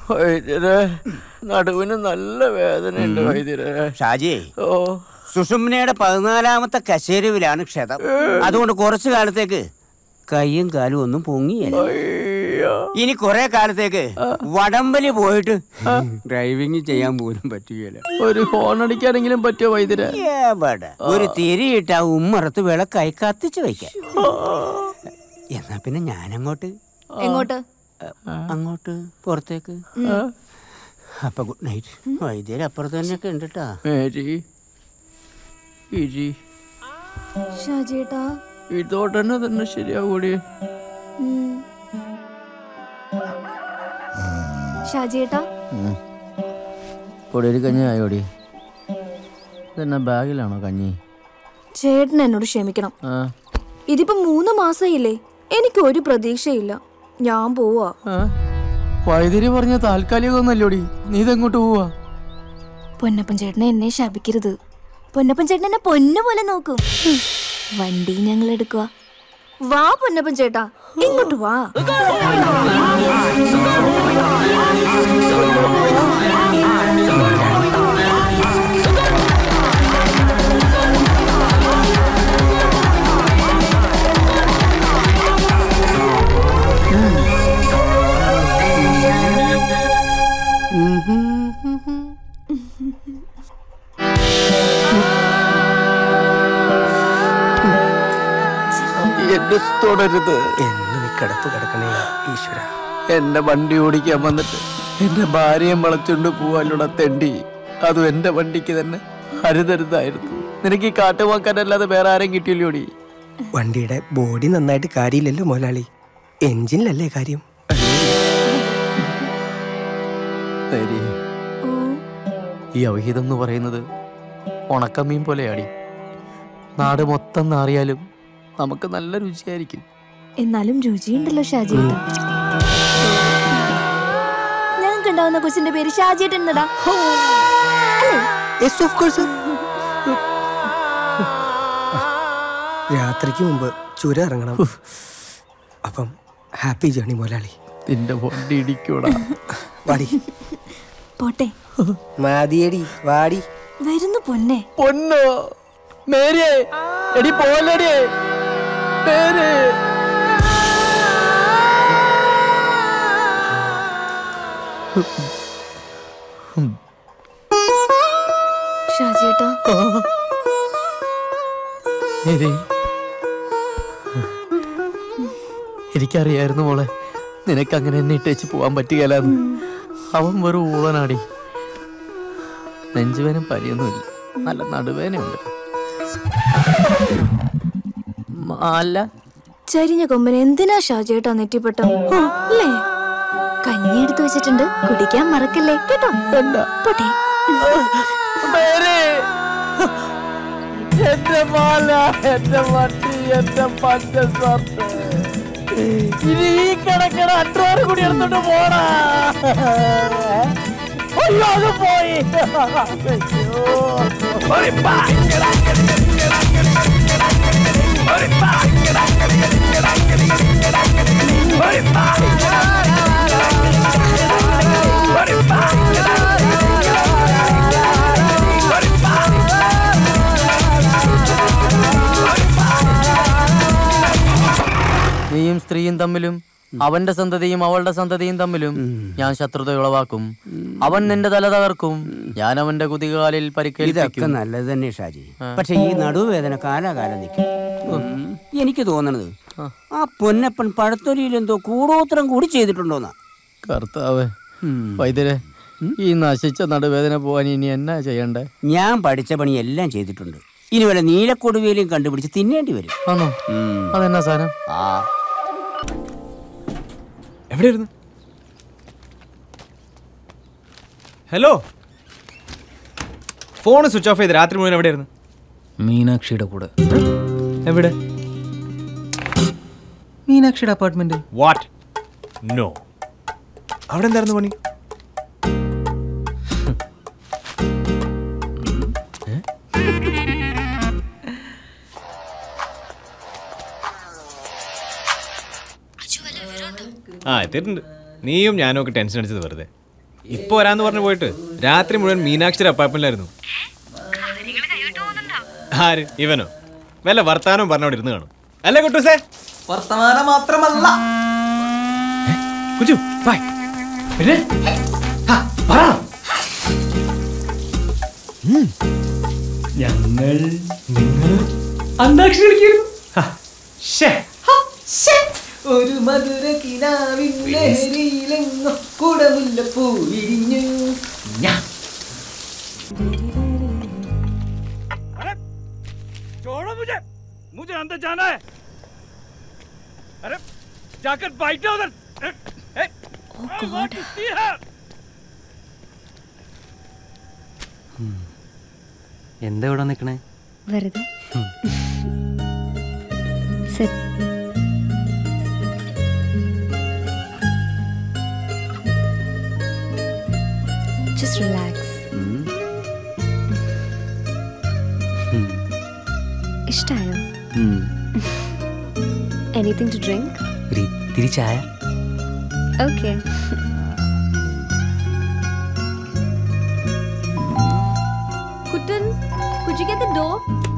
വൈദ്യരെ നടുവിന് നല്ല വേദനയുണ്ട് വൈദ്യരെ ഷാജി ഓ സുഷുമ്നയുടെ പതിനാലാമത്തെ കശേരുവിലാണ് ക്ഷതം അതുകൊണ്ട് കുറച്ചു കാലത്തേക്ക് കൈയും കാലും ഒന്നും പൊങ്ങിയല്ല അയ്യോ ഇനി കുറെ കാലത്തേക്ക് വടംവലി പോയിട്ട് ഡ്രൈവിംഗ് ചെയ്യാൻ പോലും പറ്റുകയില്ല ഒരു ഹോൺ അടിക്കാനെങ്കിലും പറ്റിയോ വൈദ്യരെ എവിടെ ഒരു തിരിയിട്ട് ആ ഉമ്മറത്ത് വിളക്കായി കത്തിച്ചു വയ്ക്കാം എന്നാ പിന്നെ ഞാനങ്ങോട്ട് എങ്ങോട്ട് അങ്ങോട്ട് പുറത്തേക്ക് അപ്പൊ ഗുഡ് നൈറ്റ് വൈദ്യര് അപ്പുറത്ത് തന്നെയൊക്കെ ഉണ്ട് കേട്ടാ മേരി ഇരി ഷാജിയേട്ടാ ഇതോടനെ തന്നെ ശരിയാകൂടി ഉം. ഷാജിയേട്ടാ പൊടിയൊരു കഞ്ഞി ആയോടി ഇതെന്നാ ബാഗിലാണോ കഞ്ഞി ചേട്ടൻ എന്നോട് ക്ഷമിക്കണം ആ ഇതിപ്പോ മൂന്ന് മാസമായില്ലേ എനിക്ക് ഒരു പ്രതീക്ഷയില്ല ഞാൻ പോവാ ആ? വൈദ്യര് പറഞ്ഞ താൽക്കാലികമൊന്നല്ലോടി നീ ഇതെങ്ങോട്ട് പോവാ പൊന്നപ്പൻ ചേട്ടനെ എന്നെ ശപിക്കരുത് പൊന്നപ്പൻ ചേട്ടൻ എന്നെ പൊന്നു പോലെ നോക്കും വണ്ടി ഞങ്ങൾ എടുക്കുക വാ പൊന്നപ്പൻ ചേട്ടാ ഇങ്ങോട്ട് വാ എന്നെ തുടരുത് എന്നും ഈ കിടപ്പ് കിടക്കണേ ഈശ്വര എന്റെ വണ്ടി ഓടിക്കാൻ വന്നിട്ട് എന്റെ ഭാര്യയെ വളച്ചുകൊണ്ട് പോവാനുള്ള തെണ്ടി അതും എന്റെ വണ്ടിക്ക് തന്നെ അരുതരുതായിരുന്നു നിനക്ക് ഈ കാട്ടുവാക്കാനല്ലാതെ വേറെ ആരും കിട്ടിയില്ലോടി വണ്ടിയുടെ ബോഡി നന്നായിട്ട് കാര്യമില്ലല്ലോ മുതലാളി എഞ്ചിനിലല്ലേ കാര്യം ശരി ഓ ഈ അവഹിതം എന്ന് പറയുന്നത് ഉണക്കമീൻ പോലെയാടി നാട് മൊത്തം നാറിയാലും നമുക്ക് നല്ല രുചിയായിരിക്കും എന്നാലും രുചിയുണ്ടല്ലോ ഷാജിയേട്ടാ ഞങ്ങൾക്ക് ഉണ്ടാവുന്ന കൊച്ചിന്റെ പേര് ഷാജിയേട്ടൻ എന്നടാ യെസ് ഓഫ് കോഴ്സ് രാത്രിക്ക് മുമ്പ് ചുരം ഇറങ്ങണം അപ്പം ഹാപ്പി ജേണി മുതലാളി നിന്റെ വണ്ടി ഇടിക്കൂടാ വാടി പോട്ടെ മാതിയടി വാടി വരുന്നു പൊന്നെ പൊന്നോ മേരിയേ എടി പോലടി മേരി ഷാജിയേട്ടാ മേരി എനിക്കറിയായിരുന്നു മോളെ നിനക്ക് അങ്ങനെ എന്നെ ഇട്ടേച്ച് പോവാൻ പറ്റുകയില്ലെന്ന് അവൻ വെറും ഊളനാടി നെഞ്ചുവേനും പനിയൊന്നുമില്ല നല്ല നടുവേനുണ്ട് അല്ല ചരിഞ്ഞ കൊമ്പൻ എന്തിനാ ഷാജിയേട്ടാ നെറ്റിപ്പെട്ട അല്ലേ കഞ്ഞി എടുത്തു വെച്ചിട്ടുണ്ട് കുടിക്കാൻ മറക്കല്ലേ കേട്ടോ പോട്ടെ മേരി എന്റെ മാല എന്റെ വട്ടി എന്റെ പച്ച ഷർട്ട് ഇനി ഈ കിടക്കണ അട്ടോറ് കൂടി എടുത്തോണ്ട് പോടാ അയ്യോ അത് പോയി നീയും സ്ത്രീയും തമ്മിലും അവന്റെ സന്തതിയും അവളുടെ സന്തതിയും തമ്മിലും ഞാൻ ശത്രുത ഉളവാക്കും അവൻ നിന്റെ തല തകർക്കും ഞാൻ അവന്റെ കുതികാലിൽ ഇതൊക്കെ പരിക്കേൽപ്പിക്കും നല്ലത് തന്നെ ഷാജി പക്ഷെ ഈ നടുവേദന കാലാകാലം നിൽക്കും എനിക്ക് തോന്നണത് ആ പൊന്നപ്പൻ പഴത്തൊലിയിൽ എന്തോ കൂടോത്രം കൂടി ചെയ്തിട്ടുണ്ടോന്നാ കർത്താവ് വൈദ്യരെ ഈ നശിച്ച നടുവേദന പോവാൻ ഇനി എന്നാ ചെയ്യണ്ടേ ഞാൻ പഠിച്ച പണി എല്ലാം ചെയ്തിട്ടുണ്ട് ഇനി വല്ല നീലക്കൊടുവേലിയും കണ്ടുപിടിച്ച് തിന്നേണ്ടി വരും ആണോ ഉം. അതെന്നാ സാധനം ആ എവിടെയായിരുന്നു ഹലോ ഫോൺ സ്വിച്ച് ഓഫ് ചെയ്ത് രാത്രി മുഴുവൻ എവിടെയായിരുന്നു മീനാക്ഷിയുടെ കൂടെ എവിടെ മീനാക്ഷിയുടെ അപ്പാർട്ട്മെന്റ് വാട്ട് നോ അവിടെ എന്തായിരുന്നു പണി ആ എത്തിയിട്ടുണ്ട് നീയും ഞാനും ഒക്കെ ടെൻഷൻ അടിച്ചത് വെറുതെ ഇപ്പൊ വരാന്ന് പറഞ്ഞു പോയിട്ട് രാത്രി മുഴുവൻ മീനാക്ഷിയുടെ അപ്പാർട്ട്മെന്റിലായിരുന്നു ആര് ഇവനോ വല്ല വർത്താനവും പറഞ്ഞോണ്ട് ഇരുന്ന് കാണും അല്ലേ കുട്ടൂസേ വർത്തമാനം മാത്രമല്ല കുഞ്ചു ബൈ പിന്നെ ഹാ, പറ. ഉം. ഞങ്ങൾ നിങ്ങൾ അന്താക്ഷരി കളിക്കുന്നു ഹാ, ശ്ശേ. ഹാ, ശ്ശേ. ഒരു മധുര കിനാവിൻ ലഹരിയിലെങ്ങോ കുടമുല്ലപ്പൂ വിരിഞ്ഞു ഞാ छोड़ो मुझे मुझे अंदर जाना है अरे जाकर बैठो उधर ए, ए, I want to see her. എന്താ ഇവിടെ നിൽക്കണേ വെറുതെ ജസ്റ്റ് റിലാക്സ് ഇഷ്ടായോ എനിത്തിങ് ടു ഡ്രിങ്ക് ഇത്തിരി ചായ okay Kuttan could you get the door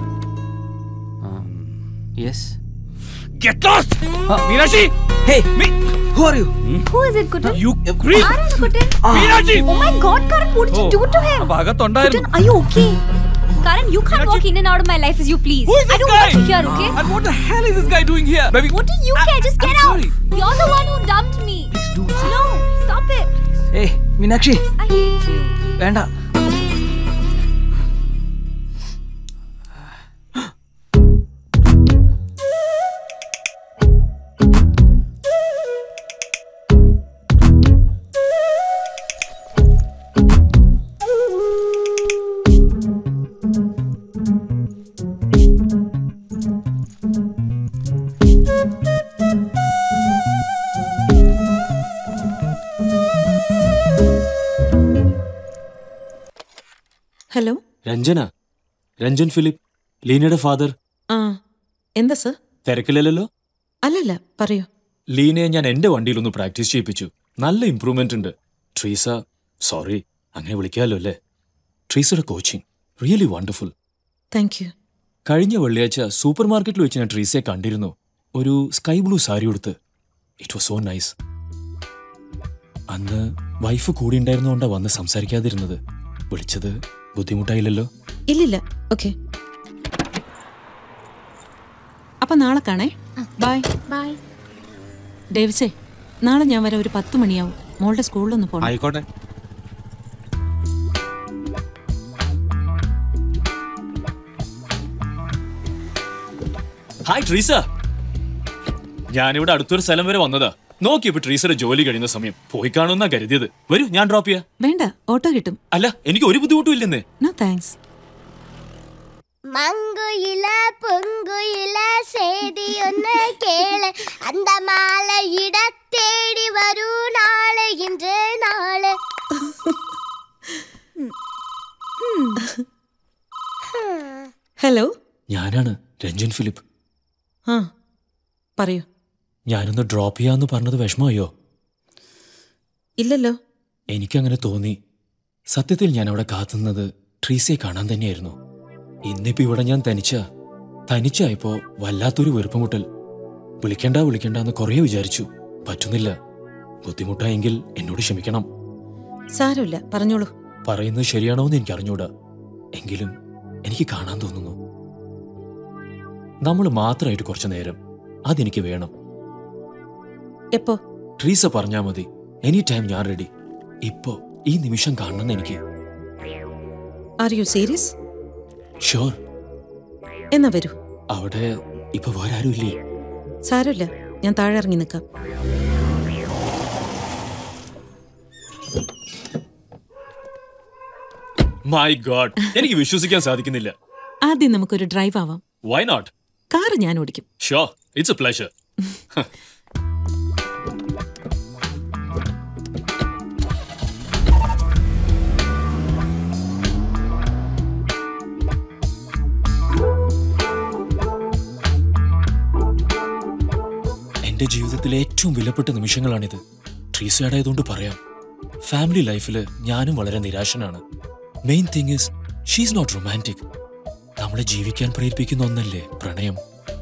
yes Get lost, Meenakshi. Hey, who are you? who is it kutan You creep. ആരാണ് കുട്ടൻ Meenakshi. oh my god karan what did you do to him അപ്പൊ അകത്തുണ്ടായിരുന്നു kutan are you okay karan you can't walk in and out of my life as you please Who is this i don't guy? want you here okay And what the hell is this guy doing here, baby? what do you I- care just I'm get out sorry. you're the one who dumped me no stop it ഏയ് Meenakshi i hate you വേണ്ട hello Ranjana Ranjan Philip ലീനയുടെ father ആ എന്താ sir തിരക്കില്ലല്ലോ അല്ലല്ല പറയൂ ലീനയെ ഞാൻ എന്റെ വണ്ടിയിലൊന്ന് practice ചെയ്യിപ്പിച്ചു നല്ല ഇമ്പ്രൂവ്മെന്റ് ഉണ്ട് ട്രീസ സോറി അങ്ങനെ വിളിക്കാമല്ലോ അല്ലേ ട്രീസയുടെ coaching really wonderful thank you കഴിഞ്ഞ വെള്ളിയാഴ്ച സൂപ്പർ മാർക്കറ്റിൽ വെച്ച് ഞാൻ ട്രീസയെ കണ്ടിരുന്നു ഒരു സ്കൈ ബ്ലൂ സാരി ഉടുത്ത് ഇറ്റ് വാസ് സോ നൈസ് അന്ന് വൈഫ് കൂടി ഉണ്ടായിരുന്നുകൊണ്ടാ വന്ന് സംസാരിക്കാതിരുന്നത് വിളിച്ചത് ബുദ്ധിമുട്ടായില്ലല്ലോ ഇല്ലില്ല ഓക്കെ അപ്പൊ നാളെ കാണേ ബൈ bye ഡേവിസേ നാളെ ഞാൻ വരെ ഒരു പത്ത് മണിയാവും മോളുടെ സ്കൂളിലൊന്ന് പോകണം ആയിക്കോട്ടെ ഹായ് ട്രീസ ഞാനിവിടെ അടുത്തൊരു സ്ഥലം വരെ വന്നതാ നോക്കിയപ്പോ ട്രീസയുടെ ജോലി കഴിയുന്ന സമയം പോയി കാണുമെന്നാ കരുതിയത് വരൂ ഞാൻ ഡ്രോപ്പ് ചെയ്യാം വേണ്ട ഓട്ടോ കിട്ടും അല്ല എനിക്ക് ഒരു ബുദ്ധിമുട്ടും ഇല്ലെന്നേ നോ താങ്ക്സ് മങ്കുയില പൊങ്കുയില സേതിയൊന്ന് കേള് அந்த மாலை இடத்தேடி வரு நாளை இன்று நாள് ഹലോ ഞാനാണ് രഞ്ജൻ ഫിലിപ്പ് ആ പറയൂ ഞാനൊന്ന് ഡ്രോപ്പ് ചെയ്യാന്ന് പറഞ്ഞത് വിഷമമായോ ഇല്ലല്ലോ എനിക്കങ്ങനെ തോന്നി സത്യത്തിൽ ഞാൻ അവിടെ കാത്തുന്നത് ട്രീസയെ കാണാൻ തന്നെയായിരുന്നു ഇന്നിപ്പോ ഇവിടെ ഞാൻ തനിച്ച തനിച്ചായപ്പോ വല്ലാത്തൊരു വെറുപ്പുമുട്ടൽ വിളിക്കണ്ട വിളിക്കണ്ട എന്ന് കുറേ വിചാരിച്ചു പറ്റുന്നില്ല ബുദ്ധിമുട്ടായെങ്കിൽ എന്നോട് ക്ഷമിക്കണം സാരമില്ല പറഞ്ഞോളൂ പറയുന്നത് ശരിയാണോ എന്ന് എനിക്ക് അറിഞ്ഞൂടാ എങ്കിലും എനിക്ക് കാണാൻ തോന്നുന്നു നമ്മൾ മാത്രമായിട്ട് കുറച്ചു നേരം അതെനിക്ക് വേണം എപ്പോ ട്രീസ പറഞ്ഞാ മതി എനി ടൈം ഞാൻ റെഡി ഇപ്പോ ഈ നിമിഷം കാണണം എനിക്ക് ആർ യു സീരിയസ് ഷുവർ എന്നാ വരൂ അവിടെ ഇപ്പൊ വേറെ ആരും ഇല്ലേ സാരമില്ല ഞാൻ താഴെ ഇറങ്ങി നിൽക്കാം മൈ ഗോഡ് എനിക്ക് വിശ്വസിക്കാൻ സാധിക്കുന്നില്ല ആദ്യം നമുക്കൊരു ഡ്രൈവ് ആവാം വൈ നോട്ട് കാറ് ഞാൻ ഓടിക്കും ഷോ ഇറ്റ്സ് എ പ്ലഷർ എന്റെ ജീവിതത്തിലെ ഏറ്റവും വിലപ്പെട്ട നിമിഷങ്ങളാണിത് ട്രീസയാടായതുകൊണ്ട് പറയാം ഫാമിലി ലൈഫിൽ ഞാനും വളരെ നിരാശനാണ് main thing is she's not romantic നമ്മളെ ജീവിക്കാൻ പ്രേരിപ്പിക്കുന്ന ഒന്നല്ലേ പ്രണയം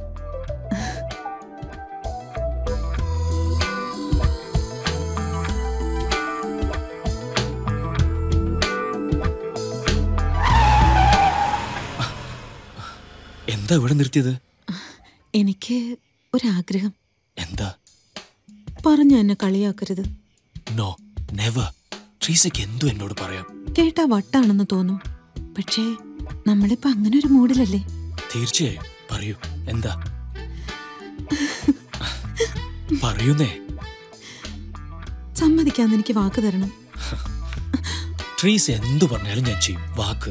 എന്താ ഇവിടെ നിർത്തിയത് എനിക്ക് ഒരാഗ്രഹം എന്താ പറഞ്ഞു എന്നെ കളിയാക്കരുത് നോ നെവർ ട്രീസയ്ക്ക് എന്തു എന്നോട് പറയാം കേട്ടാ വട്ടാണെന്ന് തോന്നും പക്ഷേ നമ്മളിപ്പോ അങ്ങനെ ഒരു മൂഡിലല്ലേ തീർച്ചയായും പറയൂ എന്താ പറയൂന്നേ സമ്മതിക്കാന്ന് എനിക്ക് വാക്ക് തരണം ട്രീസ് എന്തു പറഞ്ഞാലും ഞാൻ ചെയ്യും വാക്ക്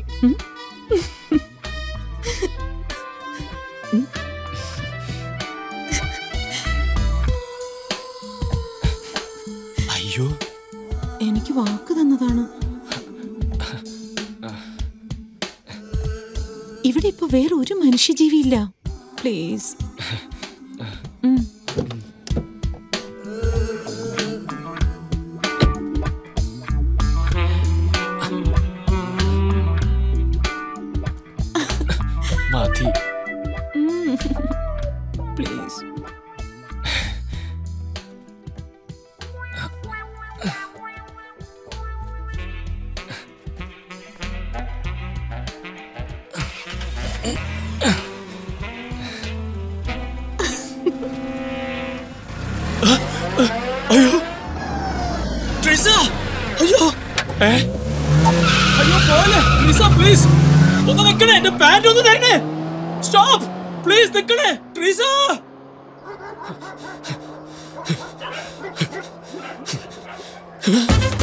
അയ്യോ എനിക്ക് വാക്ക് തന്നതാണ് ഇവിടെ ഇപ്പൊ വേറെ ഒരു മനുഷ്യജീവിയില്ല പ്ലീസ് മതി പ്ലീസ് അയ്യോ ട്രീസ അയ്യോ ഏ അയ്യോ പോലെ ട്രീസ പ്ലീസ് ഒന്ന് നിൽക്കണേ എന്റെ പാന്റ് ഒന്ന് തരണേ സ്റ്റോപ്പ് പ്ലീസ് നിൽക്കണേ ട്രീസ Huh?